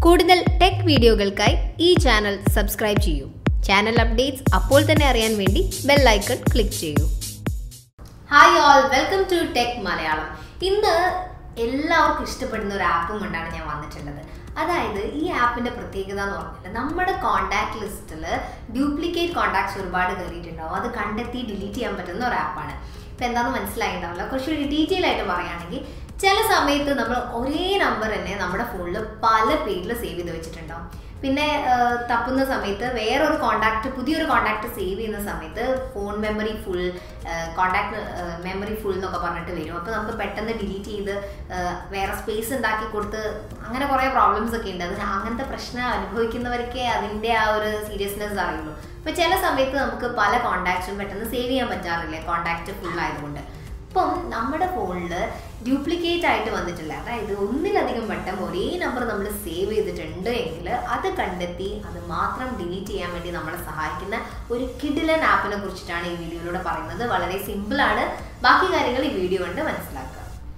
കൂടുതൽ ടെക് വീഡിയോകൾക്കായി ഈ ചാനൽ സബ്സ്ക്രൈബ് ചെയ്യൂ ചാനൽ അപ്ഡേറ്റ്സ് അപ്പോൾ തന്നെ അറിയാൻ വേണ്ടി ബെൽ ഐക്കൺ ക്ലിക്ക് ചെയ്യൂ hi all welcome to tech Malayalam ഇന്ന് എല്ലാവർക്കും ഇഷ്ടപ്പെടുന്ന ഒരു ആപ്പും കൊണ്ടാണ് ഞാൻ വന്നിട്ടുള്ളത് അതായത് ഈ ആപ്പിന്റെ പ്രത്യേകത എന്ന് പറഞ്ഞാൽ നമ്മുടെ കോണ്ടാക്ട് ലിസ്റ്റിൽ ഡ്യൂപ്ലിക്കേറ്റ് കോണ്ടാക്ട്സ് ഒരുപാട് കയറിയിട്ടുണ്ടാവും അത് കണ്ടെത്തി ഡിലീറ്റ് ചെയ്യാൻ പറ്റുന്ന ഒരു ആപ്പാണ് ഇപ്പം എന്താണെന്ന് മനസ്സിലായിട്ടുണ്ടാവില്ല കുറച്ചുകൂടി ഡീറ്റെയിൽ ആയിട്ട് പറയുകയാണെങ്കിൽ ചില സമയത്ത് നമ്മൾ ഒരേ നമ്പർ തന്നെ നമ്മുടെ ഫോണിൽ പല പേരിൽ സേവ് ചെയ്ത് വെച്ചിട്ടുണ്ടാവും പിന്നെ ആ, തപ്പുന്ന സമയത്ത് വേറൊരു കോണ്ടാക്ട് പുതിയൊരു കോണ്ടാക്ട് സേവ് ചെയ്യുന്ന സമയത്ത് phone memory full contact memory full എന്നൊക്കെ പറഞ്ഞിട്ട് വരും അപ്പോൾ നമുക്ക് പെട്ടെന്ന് ഡിലീറ്റ് ചെയ്ത് ആ, വേറെ സ്പേസ് ഉണ്ടാക്കി കൊടുത്ത് അങ്ങനെ കുറേ പ്രോബ്ലംസ് ഒക്കെ ഉണ്ട് അത് അങ്ങനത്തെ പ്രശ്നം അനുഭവിക്കുന്നവർക്കേ അതിൻ്റെ ആ ഒരു സീരിയസ്നെസ് അറിയുള്ളൂ അപ്പോൾ ചില സമയത്ത് നമുക്ക് പല കോണ്ടാക്ട്സും പെട്ടെന്ന് സേവ് ചെയ്യാൻ പറ്റാറില്ല കോണ്ടാക്ട് ഫുൾ ആയതുകൊണ്ട് ഇപ്പം നമ്മുടെ ഫോണിൽ ഡ്യൂപ്ലിക്കേറ്റ് ആയിട്ട് വന്നിട്ടില്ല അതായത് ഒന്നിലധികം വട്ടം ഒരേ നമ്പർ നമ്മൾ സേവ് ചെയ്തിട്ടുണ്ട് എങ്കിൽ അത് കണ്ടെത്തി അത് മാത്രം ഡിലീറ്റ് ചെയ്യാൻ വേണ്ടി നമ്മളെ സഹായിക്കുന്ന ഒരു കിഡിലൻ ആപ്പിനെ കുറിച്ചിട്ടാണ് ഈ വീഡിയോയിലൂടെ പറയുന്നത് വളരെ സിമ്പിളാണ് ബാക്കി കാര്യങ്ങൾ ഈ വീഡിയോ കണ്ട് മനസ്സിലാക്കുക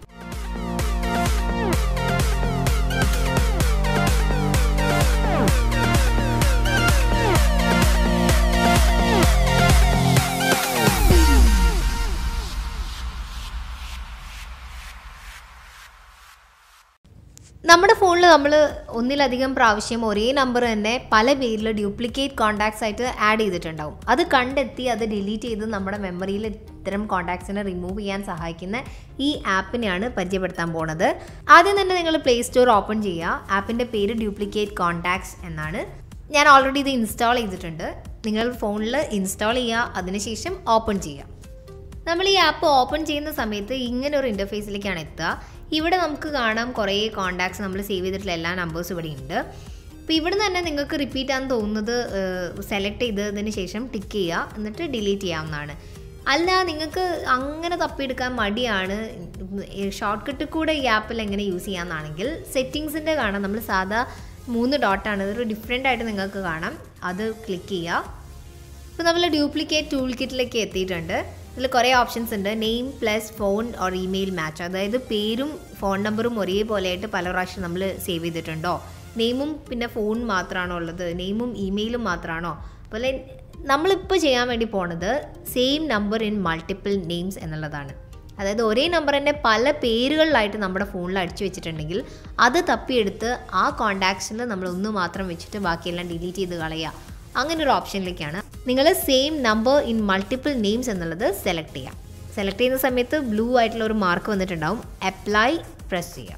നമ്മുടെ ഫോണിൽ നമ്മൾ ഒന്നിലധികം പ്രാവശ്യം ഒരേ നമ്പർ തന്നെ പല പേരിൽ ഡ്യൂപ്ലിക്കേറ്റ് കോണ്ടാക്ട്സ് ആയിട്ട് ആഡ് ചെയ്തിട്ടുണ്ടാവും അത് കണ്ടെത്തി അത് ഡിലീറ്റ് ചെയ്ത് നമ്മുടെ മെമ്മറിയിൽ ഇത്തരം കോണ്ടാക്ട്സിനെ റിമൂവ് ചെയ്യാൻ സഹായിക്കുന്ന ഈ ആപ്പിനെയാണ് പരിചയപ്പെടുത്താൻ പോണത് ആദ്യം തന്നെ നിങ്ങൾ പ്ലേ സ്റ്റോർ ഓപ്പൺ ചെയ്യുക ആപ്പിൻ്റെ പേര് ഡ്യൂപ്ലിക്കേറ്റ് കോണ്ടാക്ട്സ് എന്നാണ് ഞാൻ ഓൾറെഡി ഇത് ഇൻസ്റ്റാൾ ചെയ്തിട്ടുണ്ട് നിങ്ങൾ ഫോണിൽ ഇൻസ്റ്റാൾ ചെയ്യുക അതിനുശേഷം ഓപ്പൺ ചെയ്യുക നമ്മൾ ഈ ആപ്പ് ഓപ്പൺ ചെയ്യുന്ന സമയത്ത് ഇങ്ങനെ ഒരു ഇൻ്റർഫേസിലേക്കാണ് എത്തുക ഇവിടെ നമുക്ക് കാണാം കുറേ കോണ്ടാക്ട്സ് നമ്മൾ സേവ് ചെയ്തിട്ടുള്ള എല്ലാ നമ്പേഴ്സും ഇവിടെ ഉണ്ട് അപ്പോൾ ഇവിടെ തന്നെ നിങ്ങൾക്ക് റിപ്പീറ്റ് ആണെന്ന് തോന്നുന്നത് സെലക്ട് ചെയ്തതിന് ശേഷം ടിക്ക് ചെയ്യുക എന്നിട്ട് ഡിലീറ്റ് ചെയ്യാവുന്നതാണ് അല്ല നിങ്ങൾക്ക് അങ്ങനെ തപ്പിയെടുക്കാൻ മടിയാണ് ഷോർട്ട് കട്ട് കൂടെ ഈ ആപ്പിൽ എങ്ങനെ യൂസ് ചെയ്യാമെന്നാണെങ്കിൽ സെറ്റിങ്സിൻ്റെ കാണാം നമ്മൾ സാധാ മൂന്ന് ഡോട്ടാണ് ഇതൊരു ഡിഫറെൻ്റ് ആയിട്ട് നിങ്ങൾക്ക് കാണാം അത് ക്ലിക്ക് ചെയ്യുക ഇപ്പോൾ നമ്മൾ ഡ്യൂപ്ലിക്കേറ്റ് ടൂൾ കിറ്റിലേക്ക് എത്തിയിട്ടുണ്ട് ഇതിൽ കുറേ ഓപ്ഷൻസ് ഉണ്ട് name plus phone or email match അതായത് പേരും ഫോൺ നമ്പറും ഒരേപോലെ ആയിട്ട് പല പ്രാവശ്യം നമ്മൾ സേവ് ചെയ്തിട്ടുണ്ടോ നെയിമും പിന്നെ ഫോൺ മാത്രമാണോ ഉള്ളത് നെയിമും ഇമെയിലും മാത്രമാണോ അതുപോലെ നമ്മളിപ്പോൾ ചെയ്യാൻ വേണ്ടി പോണത് same number in multiple names എന്നുള്ളതാണ് അതായത് ഒരേ നമ്പർ തന്നെ പല പേരുകളിലായിട്ട് നമ്മുടെ ഫോണിൽ അടിച്ചു വെച്ചിട്ടുണ്ടെങ്കിൽ അത് തപ്പിയെടുത്ത് ആ കോണ്ടാക്ട്സിൽ നമ്മൾ ഒന്ന് മാത്രം വെച്ചിട്ട് ബാക്കിയെല്ലാം ഡിലീറ്റ് ചെയ്ത് കളയുക അങ്ങനെ ഒരു ഓപ്ഷനിലേക്കാണ് നിങ്ങൾ same number in multiple names എന്നുള്ളത് സെലക്ട് ചെയ്യാം സെലക്ട് ചെയ്യുന്ന സമയത്ത് ബ്ലൂ ആയിട്ടുള്ള ഒരു മാർക്ക് വന്നിട്ടുണ്ടാവും അപ്ലൈ പ്രസ് ചെയ്യാം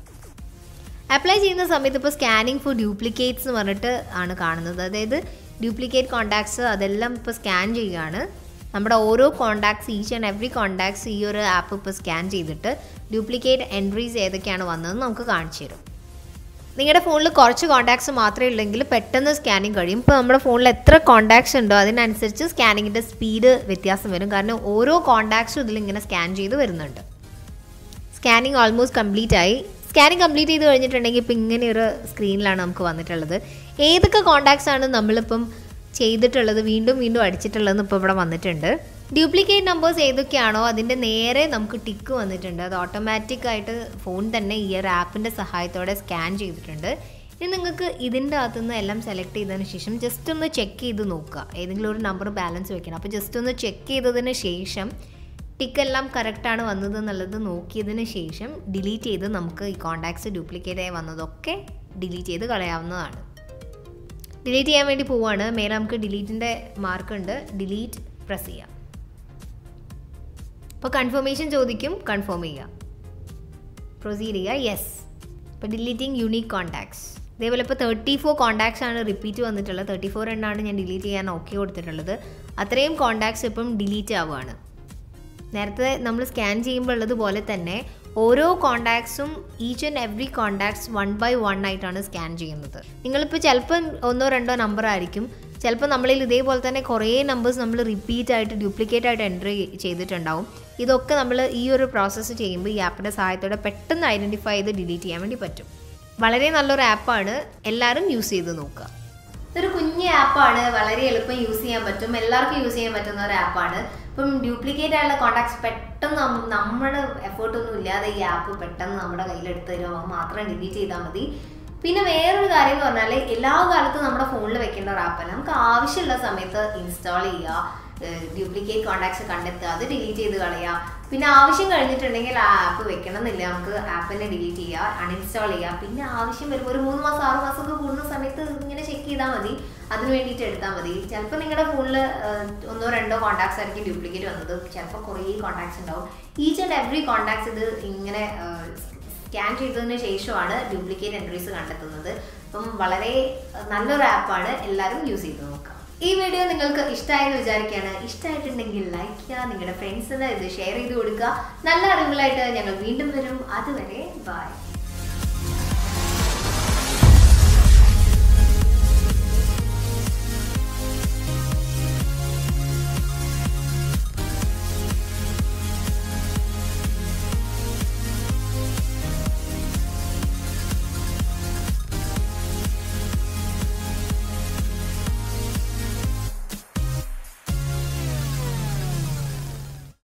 അപ്ലൈ ചെയ്യുന്ന സമയത്ത് ഇപ്പോൾ സ്കാനിങ് ഫോർ ഡ്യൂപ്ലിക്കേറ്റ്സ് എന്ന് പറഞ്ഞിട്ട് ആണ് കാണുന്നത് അതായത് ഡ്യൂപ്ലിക്കേറ്റ് കോണ്ടാക്ട്സ് അതെല്ലാം ഇപ്പോൾ സ്കാൻ ചെയ്യുകയാണ് നമ്മുടെ ഓരോ contacts each and every contacts ഈ ഒരു ആപ്പ് ഇപ്പോൾ സ്കാൻ ചെയ്തിട്ട് ഡ്യൂപ്ലിക്കേറ്റ് എൻട്രീസ് ഏതൊക്കെയാണ് വന്നതെന്ന് നമുക്ക് കാണിച്ചു തരും നിങ്ങളുടെ ഫോണിൽ കുറച്ച് കോണ്ടാക്ട്സ് മാത്രമേ ഉള്ളെങ്കിൽ പെട്ടെന്ന് സ്കാനിങ് കഴിയും ഇപ്പോൾ നമ്മുടെ ഫോണിൽ എത്ര കോണ്ടാക്ട്സ് ഉണ്ടോ അതിനനുസരിച്ച് സ്കാനിങ്ങിൻ്റെ സ്പീഡ് വ്യത്യാസം വരും കാരണം ഓരോ കോണ്ടാക്ട്സും ഇതിലിങ്ങനെ സ്കാൻ ചെയ്ത് വരുന്നുണ്ട് സ്കാനിങ് ഓൾമോസ്റ്റ് കംപ്ലീറ്റ് ആയി സ്കാനിങ് കംപ്ലീറ്റ് ചെയ്ത് കഴിഞ്ഞിട്ടുണ്ടെങ്കിൽ ഇപ്പോൾ ഇങ്ങനെ ഒരു സ്ക്രീനിലാണ് നമുക്ക് വന്നിട്ടുള്ളത് ഏതൊക്കെ കോണ്ടാക്ട്സ് ആണ് നമ്മളിപ്പം ചെയ്തിട്ടുള്ളത് വീണ്ടും വീണ്ടും അടിച്ചിട്ടുള്ളതെന്ന് ഇപ്പോൾ ഇവിടെ വന്നിട്ടുണ്ട് ഡ്യൂപ്ലിക്കേറ്റ് നമ്പേഴ്സ് ഏതൊക്കെയാണോ അതിൻ്റെ നേരെ നമുക്ക് ടിക്ക് വന്നിട്ടുണ്ട് അത് ഓട്ടോമാറ്റിക് ആയിട്ട് ഫോൺ തന്നെ ഈ ഒരു ആപ്പിൻ്റെ സഹായത്തോടെ സ്കാൻ ചെയ്തിട്ടുണ്ട് ഇനി നിങ്ങൾക്ക് ഇതിൻ്റെ അകത്തു നിന്ന് എല്ലാം സെലക്ട് ചെയ്തതിന് ശേഷം ജസ്റ്റ് ഒന്ന് ചെക്ക് ചെയ്ത് നോക്കുക ഏതെങ്കിലും ഒരു നമ്പർ ബാലൻസ് വെക്കണം അപ്പോൾ ജസ്റ്റ് ഒന്ന് ചെക്ക് ചെയ്തതിന് ശേഷം ടിക്കെല്ലാം കറക്റ്റാണ് വന്നത് എന്നുള്ളത് നോക്കിയതിന് ശേഷം ഡിലീറ്റ് ചെയ്ത് നമുക്ക് ഈ കോണ്ടാക്ട്സ് ഡ്യൂപ്ലിക്കേറ്റ് ആയി വന്നതൊക്കെ ഡിലീറ്റ് ചെയ്ത് കളയാവുന്നതാണ് ഡിലീറ്റ് ചെയ്യാൻ വേണ്ടി പോവാണ് മേലെ നമുക്ക് ഡിലീറ്റിൻ്റെ മാർക്ക് ഉണ്ട് ഡിലീറ്റ് പ്രസ് ചെയ്യാം അപ്പോൾ കൺഫർമേഷൻ ചോദിക്കും കൺഫേം ചെയ്യുക പ്രൊസീഡ് ചെയ്യുക യെസ് ഇപ്പോൾ ഡിലീറ്റിംഗ് യൂണീക്ക് കോണ്ടാക്ട്സ് ഇതേപോലെ ഇപ്പോൾ തേർട്ടി ഫോർ കോണ്ടാക്ട്സ് ആണ് റിപ്പീറ്റ് വന്നിട്ടുള്ളത് തേർട്ടി ഫോർ എണ്ണാണ് ഞാൻ ഡിലീറ്റ് ചെയ്യാൻ ഓക്കെ കൊടുത്തിട്ടുള്ളത് അത്രയും കോണ്ടാക്ട്സ് ഇപ്പം ഡിലീറ്റ് ആവുകയാണ് നേരത്തെ നമ്മൾ സ്കാൻ ചെയ്യുമ്പോൾ ഉള്ളതുപോലെ തന്നെ ഓരോ കോണ്ടാക്ട്സും each and every contacts one by one ആയിട്ടാണ് സ്കാൻ ചെയ്യുന്നത് നിങ്ങളിപ്പോൾ ചിലപ്പോൾ ഒന്നോ രണ്ടോ നമ്പർ ആയിരിക്കും ചിലപ്പോൾ നമ്മളിൽ ഇതേപോലെ തന്നെ കുറേ നമ്പേഴ്സ് നമ്മൾ റിപ്പീറ്റ് ആയിട്ട് ഡ്യൂപ്ലിക്കേറ്റ് ആയിട്ട് എൻ്റർ ചെയ്തിട്ടുണ്ടാവും ഇതൊക്കെ നമ്മൾ ഈ ഒരു പ്രോസസ്സ് ചെയ്യുമ്പോൾ ഈ ആപ്പിൻ്റെ സഹായത്തോടെ പെട്ടെന്ന് ഐഡൻറ്റിഫൈ ചെയ്ത് ഡിലീറ്റ് ചെയ്യാൻ വേണ്ടി പറ്റും വളരെ നല്ലൊരു ആപ്പാണ് എല്ലാവരും യൂസ് ചെയ്ത് നോക്കുക ഇതൊരു കുഞ്ഞ് ആപ്പാണ് വളരെ എളുപ്പം യൂസ് ചെയ്യാൻ പറ്റും എല്ലാവർക്കും യൂസ് ചെയ്യാൻ പറ്റുന്ന ഒരു ആപ്പാണ് ഇപ്പം ഡ്യൂപ്ലിക്കേറ്റ് ആയുള്ള കോണ്ടാക്ട്സ് പെട്ടെന്ന് നം- നമ്മുടെ എഫേർട്ട് ഒന്നും ഇല്ലാതെ ഈ ആപ്പ് പെട്ടെന്ന് നമ്മുടെ കയ്യിലെടുത്ത് തരുമോ മാത്രം ഡിലീറ്റ് ചെയ്താൽ മതി പിന്നെ വേറൊരു കാര്യം എന്ന് പറഞ്ഞാൽ എല്ലാ കാലത്തും നമ്മുടെ ഫോണിൽ വെക്കേണ്ട ഒരു ആപ്പല്ല നമുക്ക് ആവശ്യമുള്ള സമയത്ത് ഇൻസ്റ്റാൾ ചെയ്യുക ഡ്യൂപ്ലിക്കേറ്റ് കോണ്ടാക്ട്സ് കണ്ടെത്തുക അത് ഡിലീറ്റ് ചെയ്ത് കളയുക പിന്നെ ആവശ്യം കഴിഞ്ഞിട്ടുണ്ടെങ്കിൽ ആ ആപ്പ് വെക്കണം എന്നില്ല നമുക്ക് ആപ്പിനെ ഡിലീറ്റ് ചെയ്യുക അൺഇൻസ്റ്റാൾ ചെയ്യുക പിന്നെ ആവശ്യം വരുമ്പോൾ ഒരു മൂന്ന് മാസം ആറ് മാസം ഒക്കെ കൂടുന്ന സമയത്ത് ഇങ്ങനെ ചെക്ക് ചെയ്താൽ മതി അതിന് വേണ്ടിയിട്ട് എടുത്താൽ മതി ചിലപ്പോൾ നിങ്ങളുടെ ഫോണിൽ ഒന്നോ രണ്ടോ കോണ്ടാക്ട്സ് ആയിരിക്കും ഡ്യൂപ്ലിക്കേറ്റ് വന്നത് ചിലപ്പോൾ കുറേ കോണ്ടാക്ട്സ് ഉണ്ടാവും ഈച്ച് ആൻഡ് എവറി കോണ്ടാക്ട്സ് ഇത് ഇങ്ങനെ സ്കാൻ ചെയ്തതിന് ശേഷമാണ് ഡ്യൂപ്ലിക്കേറ്റ് എൻട്രീസ് കണ്ടെത്തുന്നത് അപ്പം വളരെ നല്ലൊരു ആപ്പാണ് എല്ലാവരും യൂസ് ചെയ്ത് നോക്കുക ഈ വീഡിയോ നിങ്ങൾക്ക് ഇഷ്ടമായെന്ന് വിചാരിക്കുകയാണ് ഇഷ്ടമായിട്ടുണ്ടെങ്കിൽ ലൈക്ക് ചെയ്യുക നിങ്ങളുടെ ഫ്രണ്ട്സിന് ഇത് ഷെയർ ചെയ്ത് കൊടുക്കുക നല്ല അറിവുകളായിട്ട് ഞങ്ങൾ വീണ്ടും വരും അതുവരെ ബൈ